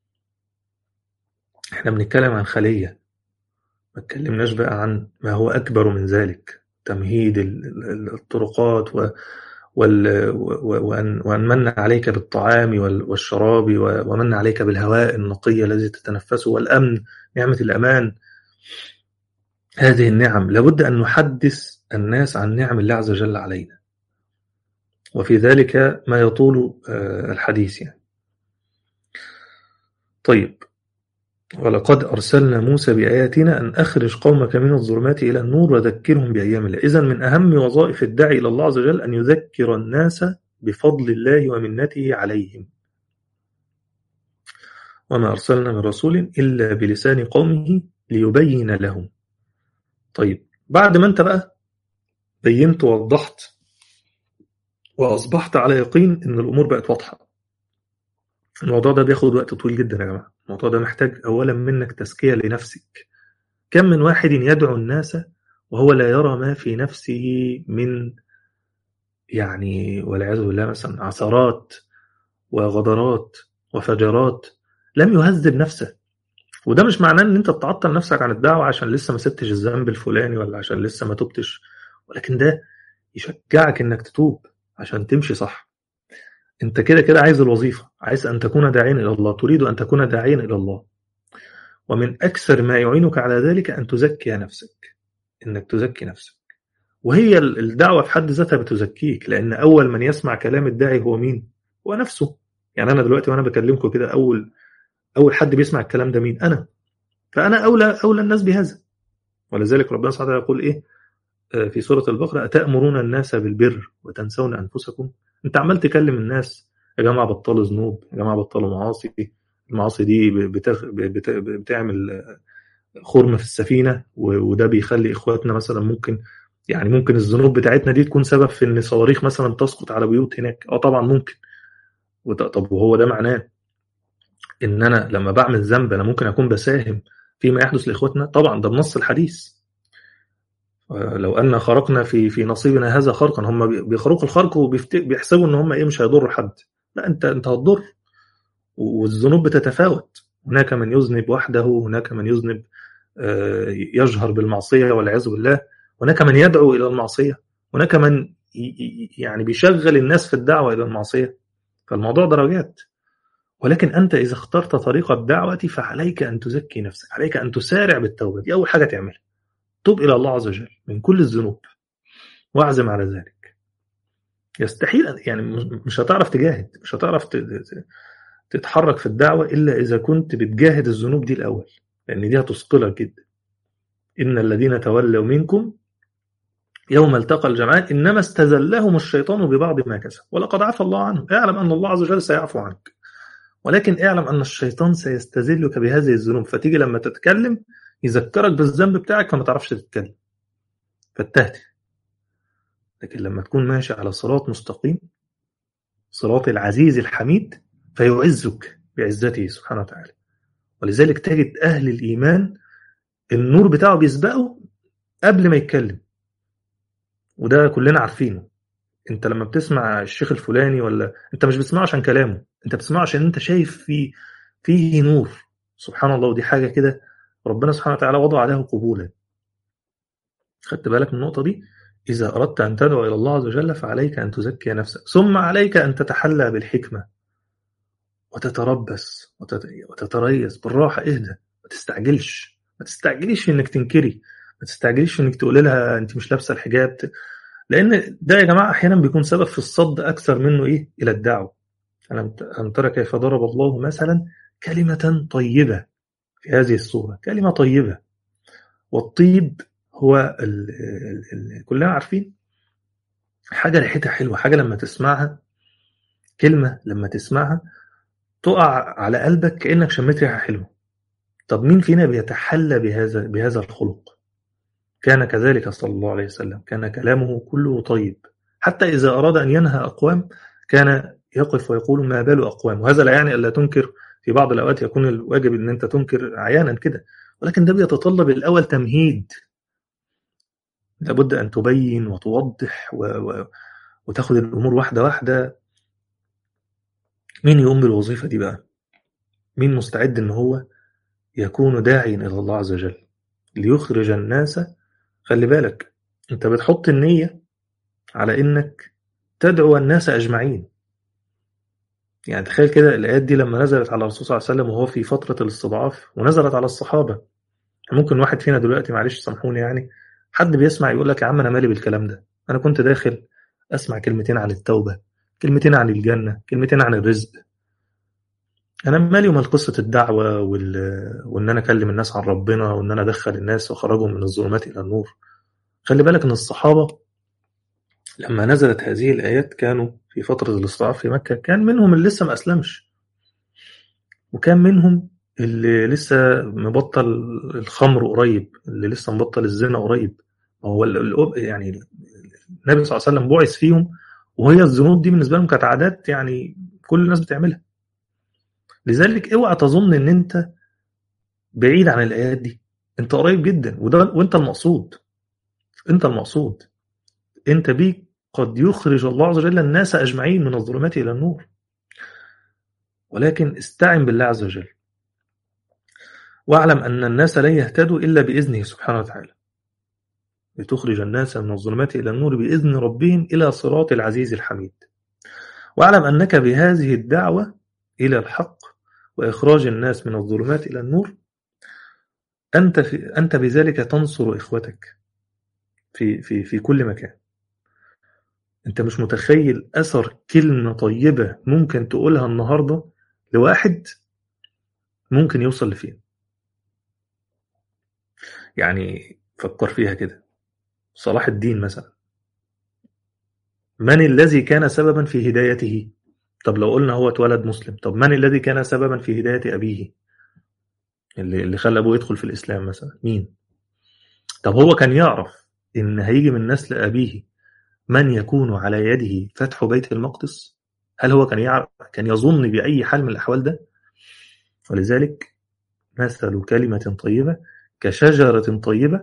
احنا بنتكلم عن خلية ما اتكلمناش بقى عن ما هو أكبر من ذلك تمهيد الطرقات و وأن, وأن من عليك بالطعام والشراب ومن عليك بالهواء النقي الذي تتنفسه والأمن نعمة الأمان هذه النعم لابد أن نحدث الناس عن نعم الله عز وجل علينا وفي ذلك ما يطول الحديث يعني طيب ولقد أرسلنا موسى بآياتنا أن أخرج قومك من الظلمات إلى النور وذكرهم بأيام الله إذا من أهم وظائف الداعي إلى الله عز وجل أن يذكر الناس بفضل الله ومنته عليهم وما أرسلنا من رسول إلا بلسان قومه ليبين لهم طيب بعد ما أنت بقى بينت ووضحت وأصبحت على يقين إن الأمور بقت واضحة الموضوع ده بياخد وقت طويل جدا يا جماعة الموضوع ده محتاج أولا منك تزكية لنفسك كم من واحد يدعو الناس وهو لا يرى ما في نفسه من يعني والعياذ بالله مثلا عثرات وغدرات وفجرات لم يهذب نفسه وده مش معناه ان انت تعطل نفسك عن الدعوه عشان لسه ما سبتش الذنب الفلاني ولا عشان لسه ما تبتش ولكن ده يشجعك انك تتوب عشان تمشي صح انت كده كده عايز الوظيفه عايز ان تكون داعيا الى الله تريد ان تكون داعيا الى الله ومن اكثر ما يعينك على ذلك ان تزكي نفسك انك تزكي نفسك وهي الدعوه في حد ذاتها بتزكيك لان اول من يسمع كلام الداعي هو مين هو نفسه يعني انا دلوقتي وانا بكلمكم كده اول اول حد بيسمع الكلام ده مين انا فانا اولى اولى الناس بهذا ولذلك ربنا سبحانه وتعالى يقول ايه في سوره البقره اتامرون الناس بالبر وتنسون انفسكم انت عمال تكلم الناس يا جماعه بطلوا ذنوب يا جماعه بطلوا معاصي المعاصي دي بتغ... بت... بتعمل خرم في السفينه وده بيخلي اخواتنا مثلا ممكن يعني ممكن الذنوب بتاعتنا دي تكون سبب في ان صواريخ مثلا تسقط على بيوت هناك اه طبعا ممكن طب وهو ده معناه ان انا لما بعمل ذنب انا ممكن اكون بساهم فيما يحدث لاخواتنا طبعا ده بنص الحديث لو ان خرقنا في في نصيبنا هذا خرقا هم بيخرقوا الخرق وبيحسبوا ان هم ايه مش هيضروا حد لا انت انت هتضر والذنوب بتتفاوت هناك من يذنب وحده هناك من يذنب يجهر بالمعصيه والعياذ بالله هناك من يدعو الى المعصيه هناك من يعني بيشغل الناس في الدعوه الى المعصيه فالموضوع درجات ولكن انت اذا اخترت طريق الدعوه فعليك ان تزكي نفسك عليك ان تسارع بالتوبه دي اول حاجه تعملها تب الى الله عز وجل من كل الذنوب واعزم على ذلك يستحيل يعني مش هتعرف تجاهد مش هتعرف تتحرك في الدعوه الا اذا كنت بتجاهد الذنوب دي الاول لان دي هتثقلك جدا ان الذين تولوا منكم يوم التقى الجمعان انما استزلهم الشيطان ببعض ما كسب ولقد عفى الله عنه اعلم ان الله عز وجل سيعفو عنك ولكن اعلم ان الشيطان سيستزلك بهذه الذنوب فتيجي لما تتكلم يذكرك بالذنب بتاعك فما تعرفش تتكلم فتهتي لكن لما تكون ماشي على صراط مستقيم صراط العزيز الحميد فيعزك بعزته سبحانه وتعالى ولذلك تجد أهل الإيمان النور بتاعه بيسبقه قبل ما يتكلم وده كلنا عارفينه انت لما بتسمع الشيخ الفلاني ولا انت مش بتسمعه عشان كلامه انت بتسمعه عشان انت شايف فيه فيه نور سبحان الله ودي حاجه كده ربنا سبحانه وتعالى وضع عليها قبولا خدت بالك من النقطه دي اذا اردت ان تدعو الى الله عز وجل فعليك ان تزكي نفسك ثم عليك ان تتحلى بالحكمه وتتربص وتتريث بالراحه اهدى ما تستعجلش ما تستعجليش في انك تنكري ما تستعجليش في انك تقول لها انت مش لابسه الحجاب لان ده يا جماعه احيانا بيكون سبب في الصد اكثر منه ايه الى الدعوه ألم ترى كيف ضرب الله مثلا كلمة طيبة في هذه الصورة كلمة طيبة والطيب هو ال ال ال كلنا عارفين حاجة ريحتها حلوة حاجة لما تسمعها كلمة لما تسمعها تقع على قلبك كأنك شميت ريحة حلوة طب مين فينا بيتحلى بهذا بهذا الخلق كان كذلك صلى الله عليه وسلم كان كلامه كله طيب حتى إذا أراد أن ينهى أقوام كان يقف ويقول ما بال أقوام وهذا لا يعني ألا تنكر في بعض الأوقات يكون الواجب أن أنت تنكر عيانا كده ولكن ده بيتطلب الأول تمهيد لابد أن تبين وتوضح و... و... وتاخد الأمور واحدة واحدة مين يقوم بالوظيفة دي بقى مين مستعد أن هو يكون داعيا إلى الله عز وجل ليخرج الناس خلي بالك أنت بتحط النية على إنك تدعو الناس أجمعين يعني تخيل كده الآيات دي لما نزلت على الرسول صلى الله عليه وسلم وهو في فترة الاستضعاف ونزلت على الصحابة ممكن واحد فينا دلوقتي معلش سامحوني يعني حد بيسمع يقول لك يا عم أنا مالي بالكلام ده أنا كنت داخل أسمع كلمتين عن التوبة كلمتين عن الجنة كلمتين عن الرزق أنا مالي ومال قصة الدعوة وال... وإن أنا أكلم الناس عن ربنا وإن أنا أدخل الناس وأخرجهم من الظلمات إلى النور خلي بالك إن الصحابة لما نزلت هذه الآيات كانوا في فترة الاستضعاف في مكة كان منهم اللي لسه ما أسلمش وكان منهم اللي لسه مبطل الخمر قريب اللي لسه مبطل الزنا قريب هو يعني النبي صلى الله عليه وسلم بعث فيهم وهي الذنوب دي بالنسبه لهم كانت عادات يعني كل الناس بتعملها لذلك اوعى تظن ان انت بعيد عن الايات دي انت قريب جدا وده وانت المقصود انت المقصود انت بيك قد يخرج الله عز وجل الناس اجمعين من الظلمات الى النور ولكن استعن بالله عز وجل واعلم ان الناس لن يهتدوا الا باذنه سبحانه وتعالى لتخرج الناس من الظلمات الى النور باذن ربهم الى صراط العزيز الحميد واعلم انك بهذه الدعوه الى الحق واخراج الناس من الظلمات الى النور أنت في أنت بذلك تنصر إخوتك في في في كل مكان. أنت مش متخيل أثر كلمة طيبة ممكن تقولها النهارده لواحد ممكن يوصل لفين. يعني فكر فيها كده. صلاح الدين مثلا. من الذي كان سببا في هدايته؟ طب لو قلنا هو اتولد مسلم، طب من الذي كان سببا في هداية أبيه؟ اللي اللي خلى ابوه يدخل في الاسلام مثلا مين طب هو كان يعرف ان هيجي من نسل ابيه من يكون على يده فتح بيت المقدس هل هو كان يعرف كان يظن باي حال من الاحوال ده ولذلك مثل كلمه طيبه كشجره طيبه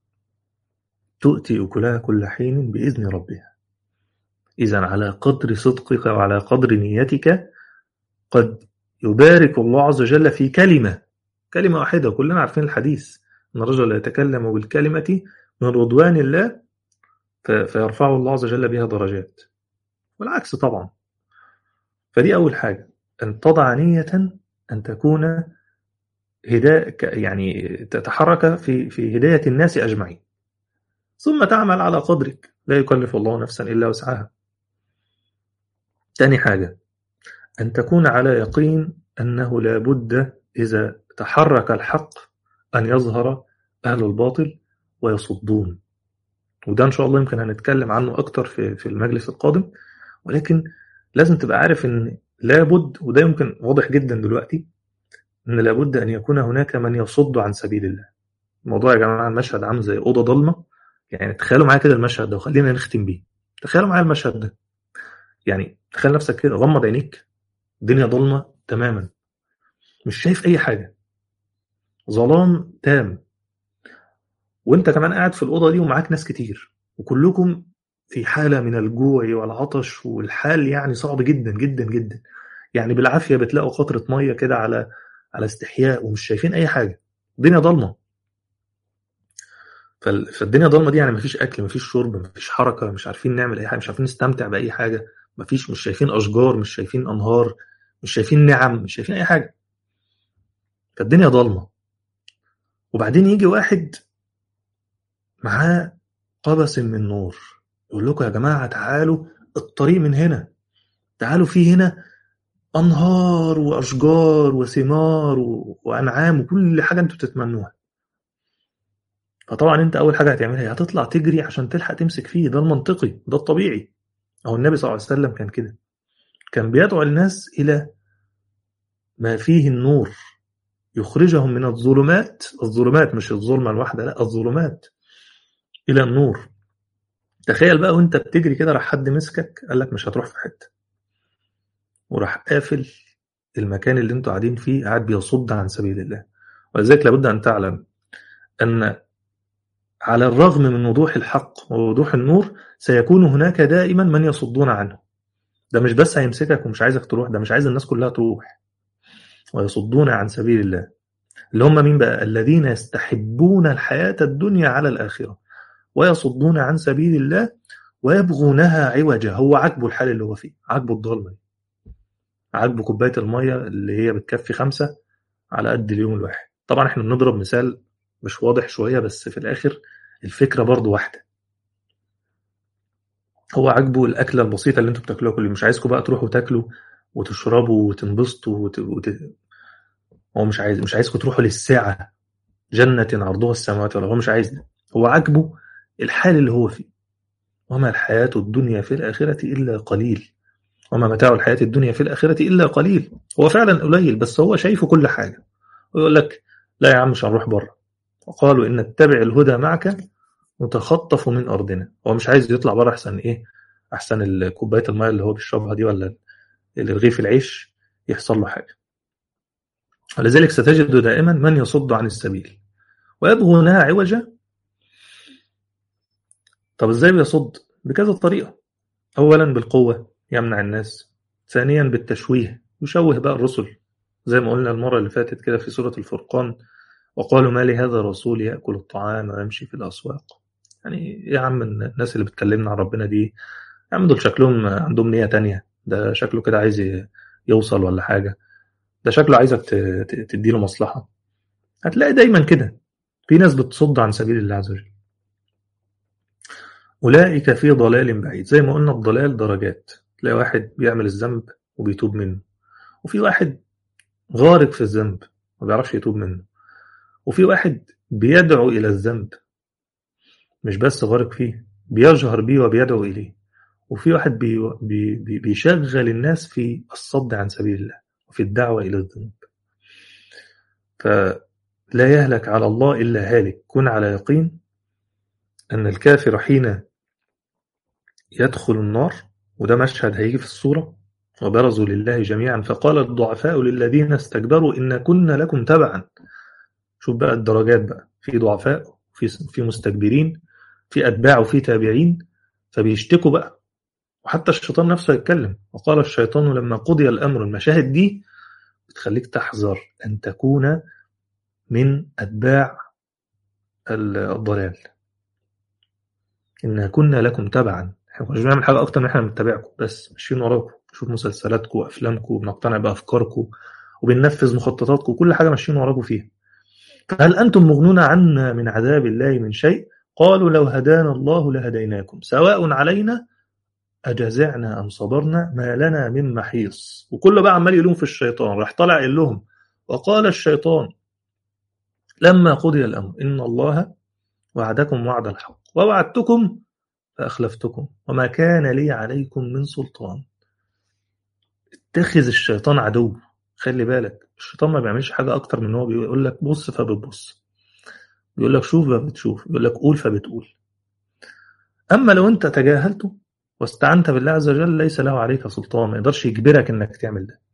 تؤتي اكلها كل حين باذن ربها اذا على قدر صدقك وعلى قدر نيتك قد يبارك الله عز وجل في كلمه كلمة واحدة كلنا عارفين الحديث أن الرجل يتكلم بالكلمة من رضوان الله فيرفعه الله عز وجل بها درجات والعكس طبعا فدي أول حاجة أن تضع نية أن تكون هداية يعني تتحرك في في هداية الناس أجمعين ثم تعمل على قدرك لا يكلف الله نفسا إلا وسعها ثاني حاجة أن تكون على يقين أنه لا بد إذا تحرك الحق أن يظهر أهل الباطل ويصدون وده إن شاء الله يمكن هنتكلم عنه أكتر في, في المجلس القادم ولكن لازم تبقى عارف إن لابد وده يمكن واضح جدا دلوقتي إن لابد أن يكون هناك من يصد عن سبيل الله الموضوع يا جماعة المشهد عامل زي أوضة ضلمة يعني تخيلوا معايا كده المشهد ده وخلينا نختم بيه تخيلوا معايا المشهد ده يعني تخيل نفسك كده غمض عينيك الدنيا ضلمة تماما مش شايف أي حاجة ظلام تام وانت كمان قاعد في الاوضه دي ومعاك ناس كتير وكلكم في حاله من الجوع والعطش والحال يعني صعب جدا جدا جدا يعني بالعافيه بتلاقوا قطره ميه كده على على استحياء ومش شايفين اي حاجه الدنيا ضلمه فالدنيا ضلمه دي يعني مفيش اكل مفيش شرب مفيش حركه مش عارفين نعمل اي حاجه مش عارفين نستمتع باي حاجه مفيش مش شايفين اشجار مش شايفين انهار مش شايفين نعم مش شايفين اي حاجه فالدنيا ضلمه وبعدين يجي واحد معاه قبس من نور يقول لكم يا جماعة تعالوا الطريق من هنا تعالوا في هنا أنهار وأشجار وثمار و... وأنعام وكل حاجة أنتوا تتمنوها فطبعا أنت أول حاجة هتعملها هتطلع تجري عشان تلحق تمسك فيه ده المنطقي ده الطبيعي أو النبي صلى الله عليه وسلم كان كده كان بيدعو الناس إلى ما فيه النور يخرجهم من الظلمات الظلمات مش الظلمة الواحدة لا الظلمات إلى النور تخيل بقى وانت بتجري كده راح حد مسكك قال لك مش هتروح في حتة وراح قافل المكان اللي انتوا قاعدين فيه قاعد بيصد عن سبيل الله ولذلك لابد أن تعلم أن على الرغم من وضوح الحق ووضوح النور سيكون هناك دائما من يصدون عنه ده مش بس هيمسكك ومش عايزك تروح ده مش عايز الناس كلها تروح ويصدون عن سبيل الله اللي هم مين بقى الذين يستحبون الحياة الدنيا على الآخرة ويصدون عن سبيل الله ويبغونها عوجا هو عاجبه الحال اللي هو فيه عاجبه الضلمة دي عاجبه كوباية المية اللي هي بتكفي خمسة على قد اليوم الواحد طبعا احنا بنضرب مثال مش واضح شوية بس في الآخر الفكرة برضو واحدة هو عاجبه الأكلة البسيطة اللي انتوا بتاكلوها كل يوم مش عايزكم بقى تروحوا تاكلوا وتشربوا وتنبسطوا وت... وت... هو مش عايز مش عايزكم تروحوا للساعة جنة عرضها السماوات والأرض هو مش عايز ده هو عاجبه الحال اللي هو فيه وما الحياة الدنيا في الآخرة إلا قليل وما متاع الحياة الدنيا في الآخرة إلا قليل هو فعلا قليل بس هو شايفه كل حاجة ويقول لك لا يا عم مش هنروح بره وقالوا إن نتبع الهدى معك نتخطف من أرضنا هو مش عايز يطلع بره أحسن إيه أحسن كوباية الماء اللي هو بيشربها دي ولا رغيف العيش يحصل له حاجة ولذلك ستجد دائما من يصد عن السبيل ويبغونها عوجا طب ازاي بيصد بكذا طريقة أولا بالقوة يمنع الناس ثانيا بالتشويه يشوه بقى الرسل زي ما قلنا المرة اللي فاتت كده في سورة الفرقان وقالوا ما لهذا الرسول يأكل الطعام ويمشي في الأسواق يعني يا عم الناس اللي بتكلمنا عن ربنا دي يا عم دول شكلهم عندهم نية تانية ده شكله كده عايز يوصل ولا حاجة ده شكله عايزك تديله مصلحة هتلاقي دايما كده في ناس بتصد عن سبيل الله عز وجل أولئك في ضلال بعيد زي ما قلنا الضلال درجات تلاقي واحد بيعمل الذنب وبيتوب منه وفي واحد غارق في الذنب ما بيعرفش يتوب منه وفي واحد بيدعو إلى الذنب مش بس غارق فيه بيجهر بيه وبيدعو إليه وفي واحد بي بي بيشغل الناس في الصد عن سبيل الله وفي الدعوة إلى الذنوب فلا يهلك على الله إلا هالك كن على يقين أن الكافر حين يدخل النار وده مشهد هيجي في الصورة وبرزوا لله جميعا فقال الضعفاء للذين استكبروا إن كنا لكم تبعا شوف بقى الدرجات بقى في ضعفاء في في مستكبرين في أتباع وفي تابعين فبيشتكوا بقى وحتى الشيطان نفسه يتكلم وقال الشيطان لما قضي الأمر المشاهد دي بتخليك تحذر أن تكون من أتباع الضلال إن كنا لكم تبعا احنا مش بنعمل حاجة أكتر من احنا بنتابعكم بس ماشيين وراكم نشوف مسلسلاتكم وأفلامكم وبنقتنع بأفكاركم وبننفذ مخططاتكم وكل حاجة ماشيين وراكم فيها فهل أنتم مغنون عنا من عذاب الله من شيء قالوا لو هدانا الله لهديناكم سواء علينا أجزعنا أم صبرنا ما لنا من محيص وكله بقى عمال يلوم في الشيطان راح طلع قال لهم وقال الشيطان لما قضي الأمر إن الله وعدكم وعد الحق ووعدتكم فأخلفتكم وما كان لي عليكم من سلطان اتخذ الشيطان عدو خلي بالك الشيطان ما بيعملش حاجة أكتر من هو بيقول لك بص فبتبص بيقول لك شوف فبتشوف بيقول لك قول فبتقول أما لو أنت تجاهلته واستعنت بالله عز وجل ليس له عليك سلطان ما يقدرش يجبرك انك تعمل ده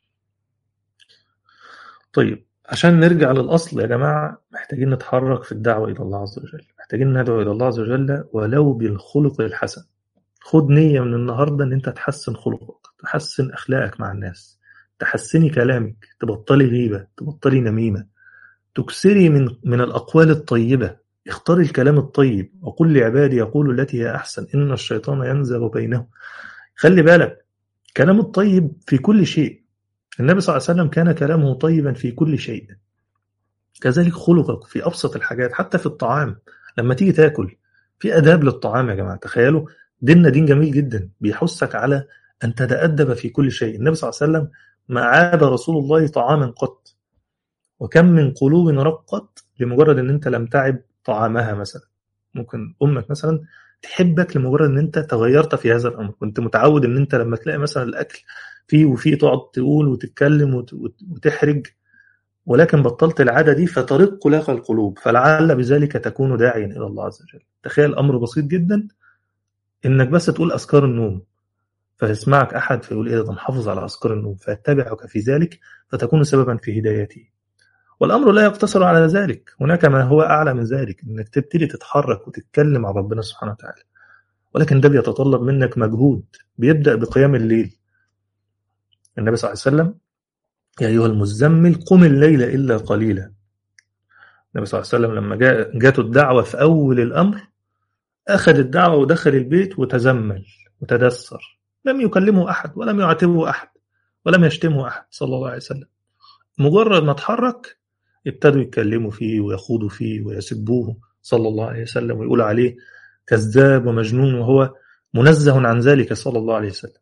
طيب عشان نرجع للأصل يا جماعة محتاجين نتحرك في الدعوة إلى الله عز وجل محتاجين ندعو إلى الله عز وجل ولو بالخلق الحسن خد نية من النهاردة إن أنت تحسن خلقك تحسن أخلاقك مع الناس تحسني كلامك تبطلي غيبة تبطلي نميمة تكسري من من الأقوال الطيبة اختار الكلام الطيب وقل لعبادي يقول التي هي أحسن إن الشيطان ينزغ بينهم خلي بالك كلام الطيب في كل شيء النبي صلى الله عليه وسلم كان كلامه طيبا في كل شيء كذلك خلقك في أبسط الحاجات حتى في الطعام لما تيجي تاكل في أداب للطعام يا جماعة تخيلوا ديننا دين جميل جدا بيحثك على أن تتأدب في كل شيء النبي صلى الله عليه وسلم ما عاب رسول الله طعاما قط وكم من قلوب رقت لمجرد ان انت لم تعب طعامها مثلا ممكن امك مثلا تحبك لمجرد ان انت تغيرت في هذا الامر كنت متعود ان انت لما تلاقي مثلا الاكل فيه وفيه تقعد تقول وتتكلم وتحرج ولكن بطلت العادة دي فترق لك القلوب فلعل بذلك تكون داعيا إلى الله عز وجل تخيل أمر بسيط جدا إنك بس تقول أذكار النوم فيسمعك أحد فيقول إيه ده محافظ على أذكار النوم فيتبعك في ذلك فتكون سببا في هدايته والأمر لا يقتصر على ذلك هناك ما هو أعلى من ذلك إنك تبتدي تتحرك وتتكلم عن ربنا سبحانه وتعالى ولكن ده بيتطلب منك مجهود بيبدأ بقيام الليل النبي صلى الله عليه وسلم يا أيها المزمل قم الليل إلا قليلا النبي صلى الله عليه وسلم لما جاء جاته الدعوة في أول الأمر أخذ الدعوة ودخل البيت وتزمل وتدثر لم يكلمه أحد ولم يعاتبه أحد ولم يشتمه أحد صلى الله عليه وسلم مجرد ما اتحرك ابتدوا يتكلموا فيه ويخوضوا فيه ويسبوه صلى الله عليه وسلم ويقولوا عليه كذاب ومجنون وهو منزه عن ذلك صلى الله عليه وسلم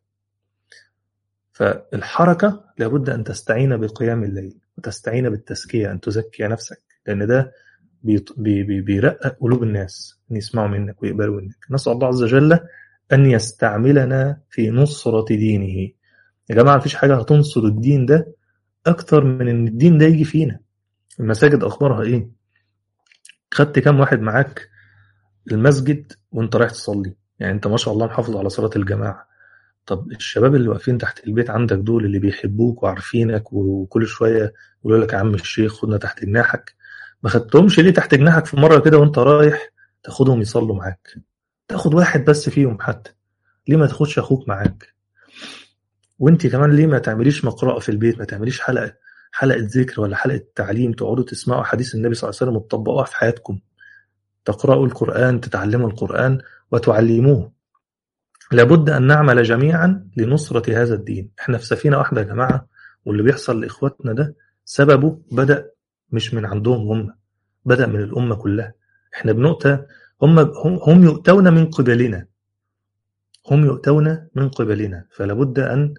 فالحركة لابد أن تستعين بقيام الليل وتستعين بالتزكية أن تزكي نفسك لأن ده بي بي بيرقق قلوب الناس أن يسمعوا منك ويقبلوا منك نسأل الله عز وجل أن يستعملنا في نصرة دينه يا جماعة مفيش حاجة هتنصر الدين ده أكتر من إن الدين ده يجي فينا المساجد أخبارها إيه خدت كام واحد معاك المسجد وانت رايح تصلي يعني انت ما شاء الله محافظ على صلاة الجماعة طب الشباب اللي واقفين تحت البيت عندك دول اللي بيحبوك وعارفينك وكل شوية يقولوا لك يا عم الشيخ خدنا تحت جناحك ما خدتهمش ليه تحت جناحك في مرة كده وانت رايح تاخدهم يصلوا معاك تاخد واحد بس فيهم حتى ليه ما تاخدش اخوك معاك وانت كمان ليه ما تعمليش مقرأة في البيت ما تعمليش حلقة حلقة ذكر ولا حلقة تعليم تقعدوا تسمعوا حديث النبي صلى الله عليه وسلم وتطبقوها في حياتكم تقرأوا القرآن تتعلموا القرآن وتعلموه لابد أن نعمل جميعا لنصرة هذا الدين احنا في سفينة واحدة يا جماعة واللي بيحصل لإخواتنا ده سببه بدأ مش من عندهم هم بدأ من الأمة كلها احنا بنؤتى هم هم يؤتون من قبلنا هم يؤتون من قبلنا فلا بد أن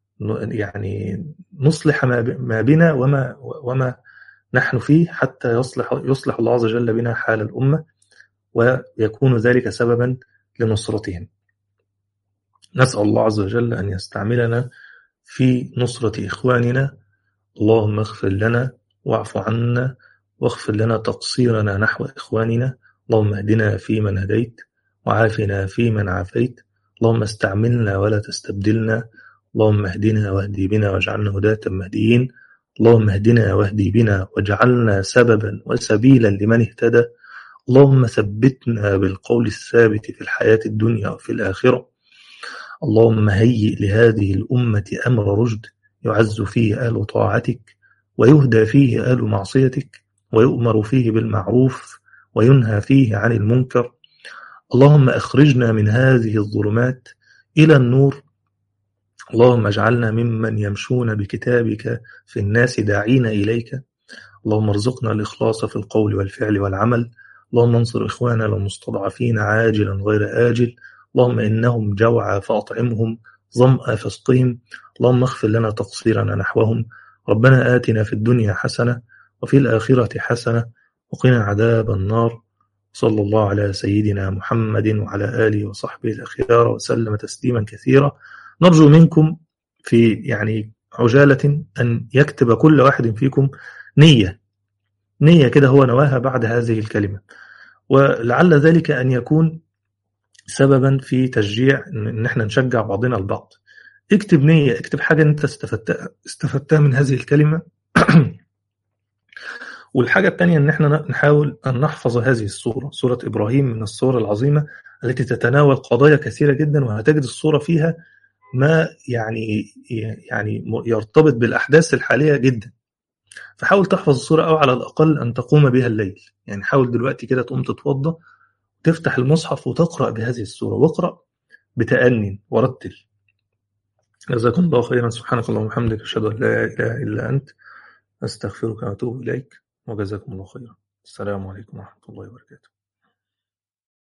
يعني نصلح ما بنا وما وما نحن فيه حتى يصلح يصلح الله عز وجل بنا حال الأمة ويكون ذلك سببا لنصرتهم نسأل الله عز وجل أن يستعملنا في نصرة إخواننا اللهم اغفر لنا واعف عنا واغفر لنا تقصيرنا نحو إخواننا اللهم اهدنا فيمن هديت وعافنا فيمن عافيت اللهم استعملنا ولا تستبدلنا اللهم اهدنا واهدي بنا واجعلنا هداة مهديين اللهم اهدنا واهدي بنا واجعلنا سببا وسبيلا لمن اهتدى اللهم ثبتنا بالقول الثابت في الحياة الدنيا وفي الآخرة اللهم هيئ لهذه الأمة أمر رشد يعز فيه آل طاعتك ويهدى فيه آل معصيتك ويؤمر فيه بالمعروف وينهى فيه عن المنكر اللهم أخرجنا من هذه الظلمات إلى النور اللهم اجعلنا ممن يمشون بكتابك في الناس داعين إليك اللهم ارزقنا الإخلاص في القول والفعل والعمل اللهم انصر إخواننا المستضعفين عاجلا غير آجل اللهم إنهم جوعى فأطعمهم ظمأ فاسقهم اللهم اغفر لنا تقصيرنا نحوهم ربنا آتنا في الدنيا حسنة وفي الآخرة حسنة وقنا عذاب النار صلى الله على سيدنا محمد وعلى آله وصحبه الأخيار وسلم تسليما كثيرا نرجو منكم في يعني عجالة أن يكتب كل واحد فيكم نية نية كده هو نواها بعد هذه الكلمة ولعل ذلك أن يكون سببا في تشجيع ان احنا نشجع بعضنا البعض اكتب نية اكتب حاجة انت استفدتها استفدتها من هذه الكلمة والحاجة الثانية ان احنا نحاول ان نحفظ هذه الصورة صورة ابراهيم من الصور العظيمة التي تتناول قضايا كثيرة جدا وهتجد الصورة فيها ما يعني يعني يرتبط بالاحداث الحالية جدا فحاول تحفظ الصورة او على الاقل ان تقوم بها الليل يعني حاول دلوقتي كده تقوم تتوضى تفتح المصحف وتقرأ بهذه السورة واقرأ بتأني ورتل جزاكم الله خيرا سبحانك اللهم وبحمدك أشهد أن لا إله إلا أنت أستغفرك وأتوب إليك وجزاكم الله خيرا السلام عليكم ورحمة الله وبركاته